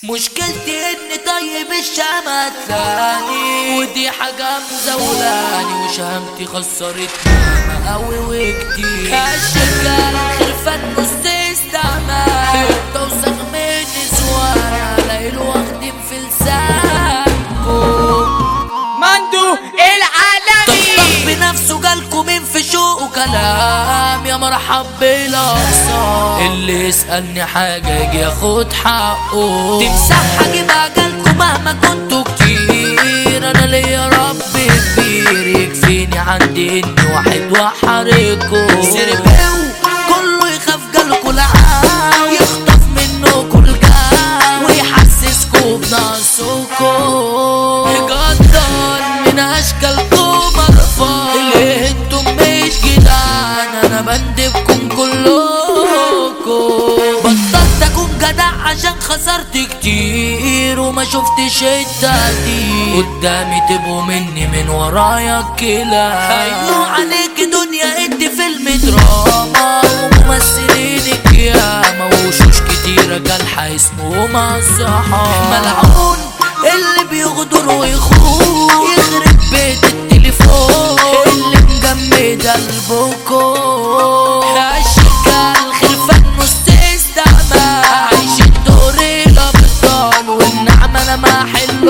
مشكلتي اني طيب الشمع تاني ودي حاجة مزولاني وشهامتي خسرتني ياما قوي وكتير هالشركة خلفت نص استعمال توسخ من نسوان ليل واخدين في لسانكم مندو العالمي طبطب بنفسه جالكوا مين في شوق وكلام يا مرحب بالاقصى اللي يسألني حاجة يجي ياخد حقه تمسحها جيبها جالكوا مهما كنتوا كتير انا ليا رب كبير يكفيني عندي اني واحد وحريكوا سرباو كله يخاف جالكوا لعاب يخطف منكوا الجام ويحسسكوا بنقصكوا يقدر من اشكالكم ارفع اللي انتم مش جدعان انا بندبكم كلكم بطلت اكون جدع عشان خسرت كتير وما شفتش التقدير قدامي تبقوا مني من ورايا كلا ايوه عليك دنيا انت فيلم دراما وممثلينك ياما وشوش كتيرة جالحة اسمهم الصحاب ملعون اللي بيغدر ويخون يخرب بيت التليفون اللي مجمد قلبكم الشكال خلفان نص استعمال عايش الدور الابطال والنعمة انا ما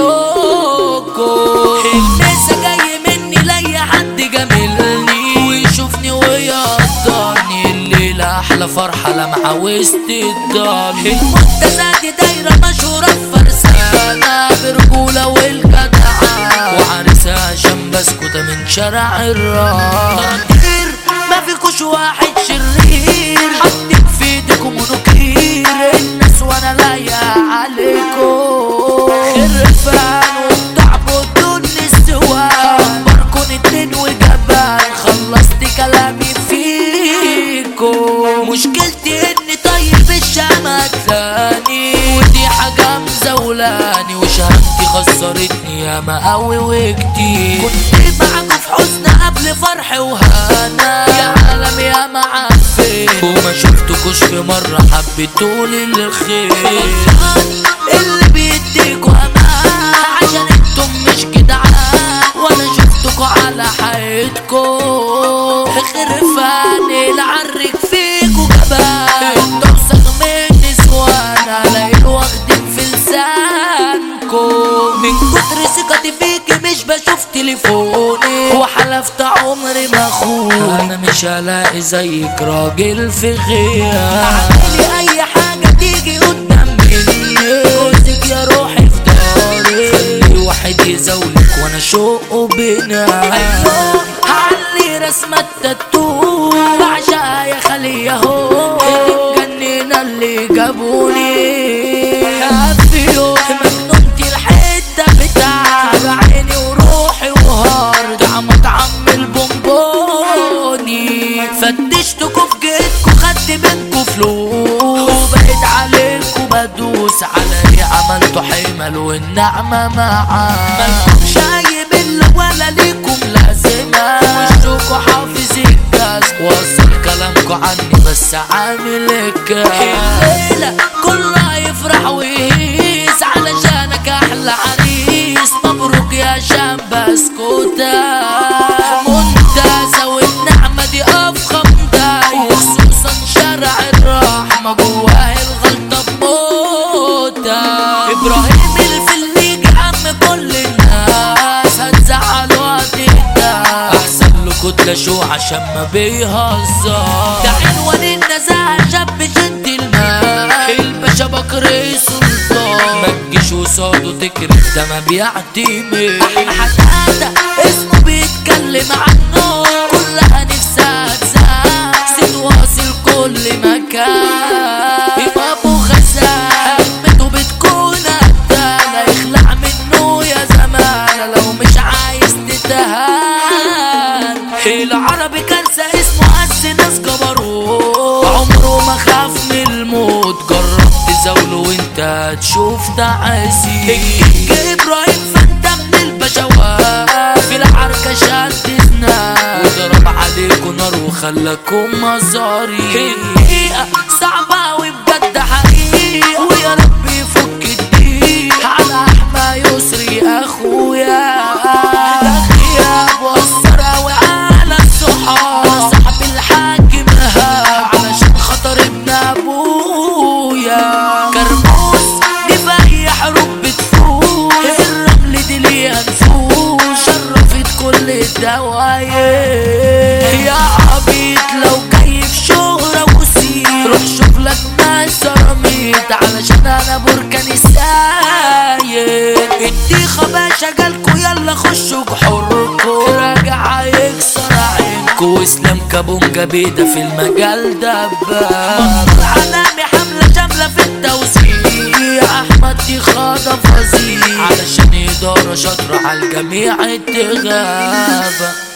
حلوكم الناس جاي مني لاي حد جاملني ويشوفني ويقدرني الليلة احلى فرحة لمعة وسط الدار المنتزه دي دايرة مشهورة في فرسانة برجولة والجدعة وعرسها عشان بسكوتة من شارع الراس ترانير ما فيكوش واحد شرير حاطين في ايديكم منوكير الناس وانا لايا عليكم خرفان وبتعبدوا النسوان بركون اتنين وجبان خلصت كلامي فيكم مشكلتي اني طيب الشمع تاني ودي حاجة مزولاني وشهامتي خسرتني ياما قوي وكتير كنت معاكم في حزن قبل فرح وهنا يا عالم يا معفن وما شفتكوش في مرة حبيتولي الخير اللي بيديكوا امان عشان انتم مش جدعان وانا شفتكوا على حياتكم خرفان العرك فيكوا جبان توسخ من نسوان على واخدين في لسانكم من كتر ثقتي فيكي مش بشوف تليفوني وحلفت عمري ما اخون انا مش هلاقي زيك راجل في غياب اعملي اي حاجه تيجي قدام مني جوزك يا روحي في داري خلي واحد يزولك وانا شوقه بنا ايوه هعلي رسمة التاتو بعشقها يا خلي اهو جنينا اللي جابوني في يوم مجنونتي الحتة بتاع عيني وروحي وهار ده مطعم البونبوني فتشتكوا في جيتكوا خدت منكوا فلوس وبقيت عليكوا بدوس على ايه عملتوا حمل والنعمة معاه مالكمش اي ملة ولا ليكم لازمة وشكوا حافظ الجاز وصل كلامكوا عني بس عامل الليلة كله يفرح ويهيس علشانك احلى عريس مبروك يا شام بسكوتة منتزه والنعمة دي افخم داي وخصوصا شارع الرحمة جواه الغلطة بموتة ابراهيم الفليج عم كل الناس هتزعلوا هتهدى احسن له كتلة شو عشان ما بيهزر ده عنوان النزاهة شاب جنتلمان الباشا بكر سلطان ما تجيش قصاده تكرف ده ما بيعتمد حتى اسمه بيتكلم عنه كلها نفسها تزهق ست واصل كل مكان ابو خزان همته بتكون قدامه يخلع منه يا زمان لو مش عايز تتهان العربي كارثة اسمه قس ناس جبروت عمره ما خاف من الموت جرب تزاوله وانت هتشوف تعاسي ابراهيم فانت من البشوات في العركة شد زناد وضرب عليكم نار وخلاكم مزاري الدقيقة صعبة وبجد حقيقة ويا رب يفك الدقيقة تحت علشان انا بركان الساير الديخة باشا جالكوا يلا خشوا بحركوا راجع هيكسر عينكوا واسلام كابونجا بيدا في المجال دباب علامي حملة شاملة في التوزيع احمد دي خاضة فظيع علشان ادارة شاطرة على الجميع التغابة